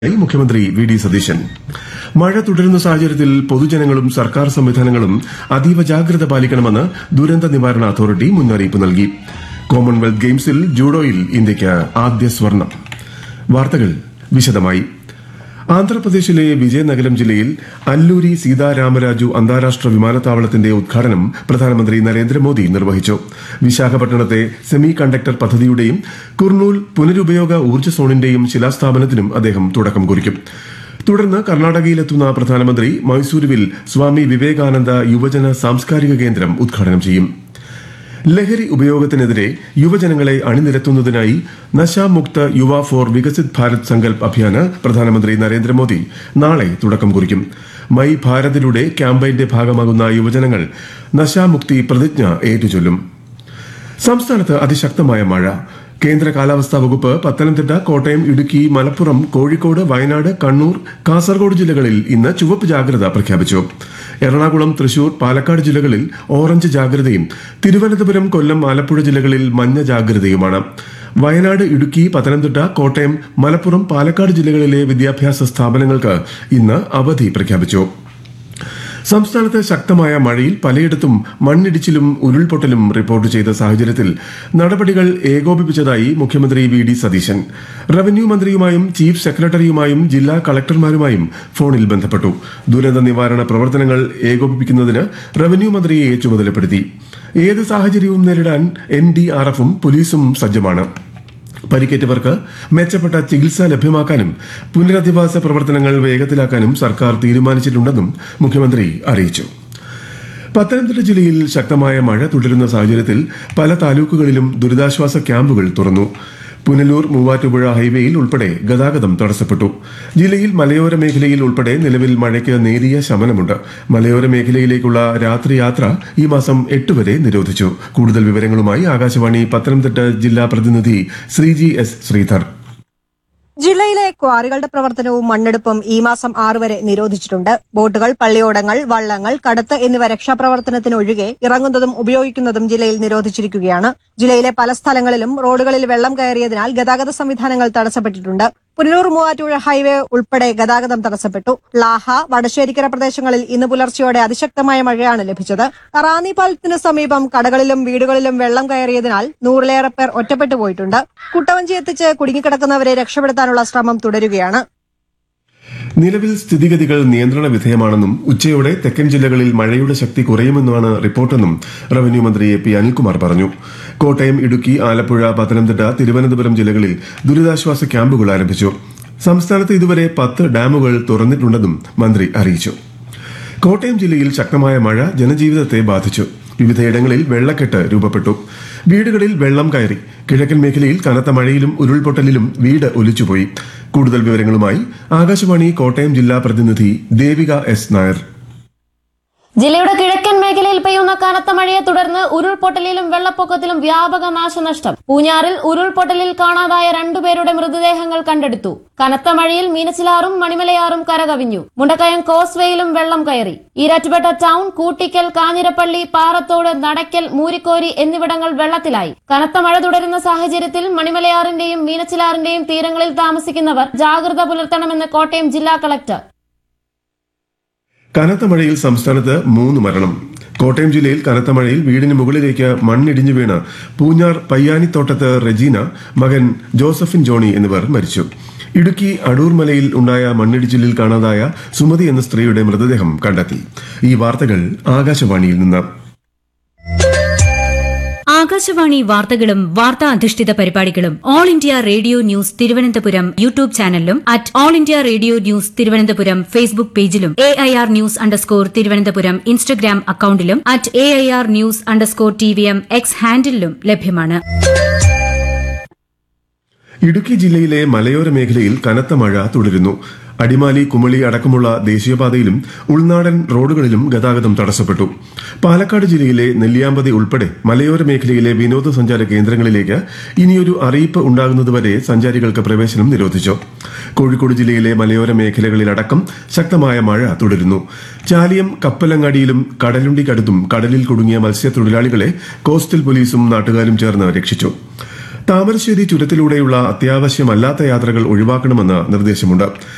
ായി മുഖ്യമന്ത്രി V D Satheesan മഴ തുടരുന്ന സാഹചര്യത്തിൽ പൊതുജനങ്ങളും സർക്കാർ സംവിധാനങ്ങളും അതീവ ജാഗ്രത പാലിക്കണമെന്ന് ദുരന്ത നിവാരണ അതോറിറ്റി മുന്നറിയിപ്പ് നൽകി കോമൺവെൽത്ത് ഗെയിംസിൽ ജൂഡോയിൽ ഇന്ത്യയ്ക്ക് ആദ്യ സ്വർണം വാർത്തകൾ വിശദമായി ആന്ധ്രാപ്രദേശിലെ വിജയനഗരം ജില്ലയിൽ അല്ലൂരി സീതാരാമരാജു അന്താരാഷ്ട്ര വിമാനത്താവളത്തിന്റെ ഉദ്ഘാടനം പ്രധാനമന്ത്രി നരേന്ദ്രമോദി നിർവഹിച്ചു വിശാഖപട്ടണത്തെ സെമി കണ്ടക്ടർ പദ്ധതിയുടെയും കുർണൂൽ പുനരുപയോഗ ഊർജ്ജ സോണിന്റെയും ശിലാസ്ഥാപനത്തിനും അദ്ദേഹം തുടക്കം കുറിക്കും തുടർന്ന് കർണാടകയിലെത്തുന്ന പ്രധാനമന്ത്രി മൈസൂരുവിൽ സ്വാമി വിവേകാനന്ദ യുവജന സാംസ്കാരിക കേന്ദ്രം ഉദ്ഘാടനം ചെയ്യും ലഹരി ഉപയോഗത്തിനെതിരെ യുവജനങ്ങളെ അണിനിരത്തുന്നതിനായി നശാമുക്ത യുവ ഫോർ വികസിത് ഭാരത് സങ്കൽപ് അഭിയാന് പ്രധാനമന്ത്രി നരേന്ദ്രമോദി നാളെ തുടക്കം കുറിക്കും മൈ ഭാരതിലൂടെ ക്യാമ്പയിന്റെ ഭാഗമാകുന്ന യുവജനങ്ങൾ നശാമുക്തി പ്രതിജ്ഞ ഏറ്റുചൊല്ലും സംസ്ഥാനത്ത് അതിശക്തമായ മഴ കേന്ദ്ര കാലാവസ്ഥാ വകുപ്പ് പത്തനംതിട്ട കോട്ടയം ഇടുക്കി മലപ്പുറം കോഴിക്കോട് വയനാട് കണ്ണൂർ കാസർഗോഡ് ജില്ലകളിൽ ഇന്ന് ചുവപ്പ് ജാഗ്രത പ്രഖ്യാപിച്ചു എറണാകുളം തൃശൂർ പാലക്കാട് ജില്ലകളിൽ ഓറഞ്ച് ജാഗ്രതയും തിരുവനന്തപുരം കൊല്ലം ആലപ്പുഴ ജില്ലകളിൽ മഞ്ഞ ജാഗ്രതയുമാണ് വയനാട് ഇടുക്കി പത്തനംതിട്ട കോട്ടയം മലപ്പുറം പാലക്കാട് ജില്ലകളിലെ വിദ്യാഭ്യാസ സ്ഥാപനങ്ങൾക്ക് ഇന്ന് അവധി പ്രഖ്യാപിച്ചു സംസ്ഥാനത്ത് ശക്തമായ മഴയിൽ പലയിടത്തും മണ്ണിടിച്ചിലും ഉരുൾപൊട്ടലും റിപ്പോർട്ട് ചെയ്ത സാഹചര്യത്തിൽ നടപടികൾ ഏകോപിപ്പിച്ചതായി മുഖ്യമന്ത്രി വി ഡി സതീശൻ റവന്യൂ മന്ത്രിയുമായും ചീഫ് സെക്രട്ടറിയുമായും ജില്ലാ കളക്ടർമാരുമായും ഫോണിൽ ബന്ധപ്പെട്ടു ദുരന്ത നിവാരണ പ്രവർത്തനങ്ങൾ ഏകോപിപ്പിക്കുന്നതിന് റവന്യൂ മന്ത്രിയെ ചുമതലപ്പെടുത്തി ഏത് സാഹചര്യവും നേരിടാൻ എൻ ഡി ആർ എഫും പോലീസും സജ്ജമാണ് പരിക്കേറ്റവർക്ക് മെച്ചപ്പെട്ട ചികിത്സ ലഭ്യമാക്കാനും പുനരധിവാസ പ്രവർത്തനങ്ങൾ വേഗത്തിലാക്കാനും സർക്കാർ തീരുമാനിച്ചിട്ടുണ്ടെന്നും മുഖ്യമന്ത്രി അറിയിച്ചു പത്തനംതിട്ട ജില്ലയിൽ ശക്തമായ മഴ തുടരുന്ന സാഹചര്യത്തിൽ പല താലൂക്കുകളിലും ദുരിതാശ്വാസ ക്യാമ്പുകൾ തുറന്നു പുനലൂർ മൂവാറ്റുപുഴ ഹൈവേയിൽ ഉൾപ്പെടെ ഗതാഗതം തടസ്സപ്പെട്ടു ജില്ലയിൽ മലയോര മേഖലയിൽ ഉൾപ്പെടെ നിലവിൽ മഴയ്ക്ക് നേരിയ ശമനമുണ്ട് മലയോര മേഖലയിലേക്കുള്ള രാത്രി യാത്ര ഈ മാസം എട്ട് വരെ നിരോധിച്ചു കൂടുതൽ വിവരങ്ങളുമായി ആകാശവാണി പത്തനംതിട്ട ജില്ലാ പ്രതിനിധി ശ്രീജി എസ് ശ്രീധർ ജില്ലയിലെ ക്വാറികളുടെ പ്രവർത്തനവും മണ്ണെടുപ്പും ഈ മാസം ആറ് വരെ നിരോധിച്ചിട്ടുണ്ട് ബോട്ടുകൾ പള്ളിയോടങ്ങൾ വള്ളങ്ങൾ കടത്ത് എന്നിവ രക്ഷാപ്രവർത്തനത്തിനൊഴികെ ഇറങ്ങുന്നതും ഉപയോഗിക്കുന്നതും ജില്ലയിൽ നിരോധിച്ചിരിക്കുകയാണ് ജില്ലയിലെ പല സ്ഥലങ്ങളിലും റോഡുകളിൽ വെള്ളം കയറിയതിനാൽ ഗതാഗത സംവിധാനങ്ങൾ തടസ്സപ്പെട്ടിട്ടുണ്ട് പുനലൂർ മൂവാറ്റുപുഴ ഹൈവേ ഉൾപ്പെടെ ഗതാഗതം തടസ്സപ്പെട്ടു ലാഹ വടശ്ശേരിക്കര പ്രദേശങ്ങളിൽ ഇന്ന് പുലർച്ചെയോടെ അതിശക്തമായ മഴയാണ് ലഭിച്ചത് റാന്നി പാലത്തിന് സമീപം കടകളിലും വീടുകളിലും വെള്ളം കയറിയതിനാൽ നൂറിലേറെ പേർ ഒറ്റപ്പെട്ടു പോയിട്ടുണ്ട് കുട്ടവഞ്ചി എത്തിച്ച് കുടുങ്ങിക്കിടക്കുന്നവരെ രക്ഷപ്പെടുത്താനുള്ള ശ്രമം തുടരുകയാണ് നിലവിൽ സ്ഥിതിഗതികൾ നിയന്ത്രണ വിധേയമാണെന്നും ഉച്ചയോടെ തെക്കൻ ജില്ലകളിൽ മഴയുടെ ശക്തി കുറയുമെന്നാണ് റിപ്പോർട്ടെന്നും റവന്യൂ മന്ത്രി എ പി അനിൽകുമാർ പറഞ്ഞു കോട്ടയം ഇടുക്കി ആലപ്പുഴ പത്തനംതിട്ട തിരുവനന്തപുരം ജില്ലകളിൽ ദുരിതാശ്വാസ ക്യാമ്പുകൾ ആരംഭിച്ചു സംസ്ഥാനത്ത് ഇതുവരെ പത്ത് ഡാമുകൾ തുറന്നിട്ടുണ്ടെന്നും മന്ത്രി അറിയിച്ചു കോട്ടയം ജില്ലയിൽ ശക്തമായ മഴ ജനജീവിതത്തെ ബാധിച്ചു വിവിധയിടങ്ങളിൽ വെള്ളക്കെട്ട് രൂപപ്പെട്ടു വീടുകളിൽ വെള്ളം കയറി കിഴക്കൻ മേഖലയിൽ കനത്ത മഴയിലും ഉരുൾപൊട്ടലിലും വീട് ഒലിച്ചുപോയി കൂടുതൽ വിവരങ്ങളുമായി ആകാശവാണി കോട്ടയം ജില്ലാ പ്രതിനിധി ദേവിക എസ് നായർ ജില്ലയുടെ കിഴക്കൻ മേഖലയിൽ പെയ്യുന്ന കനത്ത മഴയെ തുടർന്ന് ഉരുൾപൊട്ടലിലും വെള്ളപ്പൊക്കത്തിലും വ്യാപക നാശനഷ്ടം പൂഞ്ഞാറിൽ ഉരുൾപൊട്ടലിൽ കാണാതായ രണ്ടുപേരുടെ മൃതദേഹങ്ങൾ കണ്ടെടുത്തു കനത്ത മഴയിൽ മീനച്ചിലാറും മണിമലയാറും കരകവിഞ്ഞു മുണ്ടക്കയം കോസ്വേയിലും വെള്ളം കയറി ഈരാറ്റുപേട്ട ടൗൺ കൂട്ടിക്കൽ കാഞ്ഞിരപ്പള്ളി പാറത്തോട് നടക്കൽ മൂരിക്കോരി എന്നിവിടങ്ങൾ വെള്ളത്തിലായി കനത്ത മഴ തുടരുന്ന സാഹചര്യത്തിൽ മണിമലയാറിന്റെയും മീനച്ചിലാറിന്റെയും തീരങ്ങളിൽ താമസിക്കുന്നവർ ജാഗ്രത പുലർത്തണമെന്ന് കോട്ടയം ജില്ലാ കളക്ടർ കനത്ത മഴയിൽ സംസ്ഥാനത്ത് മൂന്ന് മരണം കോട്ടയം ജില്ലയിൽ കനത്ത മഴയിൽ വീടിന് മുകളിലേക്ക് മണ്ണിടിഞ്ഞു വീണ് പൂഞ്ഞാർ പയ്യാനിത്തോട്ടത്ത് റെജീന മകൻ ജോസഫിൻ ജോണി എന്നിവർ മരിച്ചു ഇടുക്കി അടൂർ മലയിൽ ഉണ്ടായ മണ്ണിടിച്ചിലിൽ കാണാതായ സുമതി എന്ന സ്ത്രീയുടെ മൃതദേഹം കണ്ടെത്തി ഈ വാർത്തകൾ ആകാശവാണിയിൽ നിന്ന് ആകാശവാണി വാർത്തകളും വാർത്താ അധിഷ്ഠിത പരിപാടികളും All India Radio News Thiruvananthapuram YouTube ചാനലിലും at All India Radio News Thiruvananthapuram Facebook പേജിലും A I R news underscore Thiruvananthapuram Instagram അക്കൌണ്ടിലും at A I R news underscore T V M X ഹാൻഡിലും ലഭ്യമാണ് ഇടുക്കി ജില്ലയിലെ മലയോര മേഖലയിൽ കനത്ത മഴ തുടരുന്നു അടിമാലി കുമളി അടക്കമുള്ള ദേശീയപാതയിലും ഉൾനാടൻ റോഡുകളിലും ഗതാഗതം തടസ്സപ്പെട്ടു പാലക്കാട് ജില്ലയിലെ നെല്ലിയാമ്പതി ഉൾപ്പെടെ മലയോര മേഖലയിലെ വിനോദസഞ്ചാര കേന്ദ്രങ്ങളിലേക്ക് ഇനിയൊരു അറിയിപ്പ് ഉണ്ടാകുന്നതുവരെ സഞ്ചാരികൾക്ക് പ്രവേശനം നിരോധിച്ചു കോഴിക്കോട് ജില്ലയിലെ മലയോര മേഖലകളിലടക്കം ശക്തമായ മഴ തുടരുന്നു ചാലിയം കപ്പലങ്ങാടിയിലും കടലുണ്ടിക്കടുത്തും കടലിൽ കുടുങ്ങിയ മത്സ്യത്തൊഴിലാളികളെ കോസ്റ്റൽ പോലീസും നാട്ടുകാരും ചേർന്ന് രക്ഷിച്ചു താമരശ്ശേരി ചുരത്തിലൂടെയുള്ള അത്യാവശ്യമല്ലാത്ത യാത്രകൾ ഒഴിവാക്കണമെന്ന് നിർദ്ദേശമുണ്ട്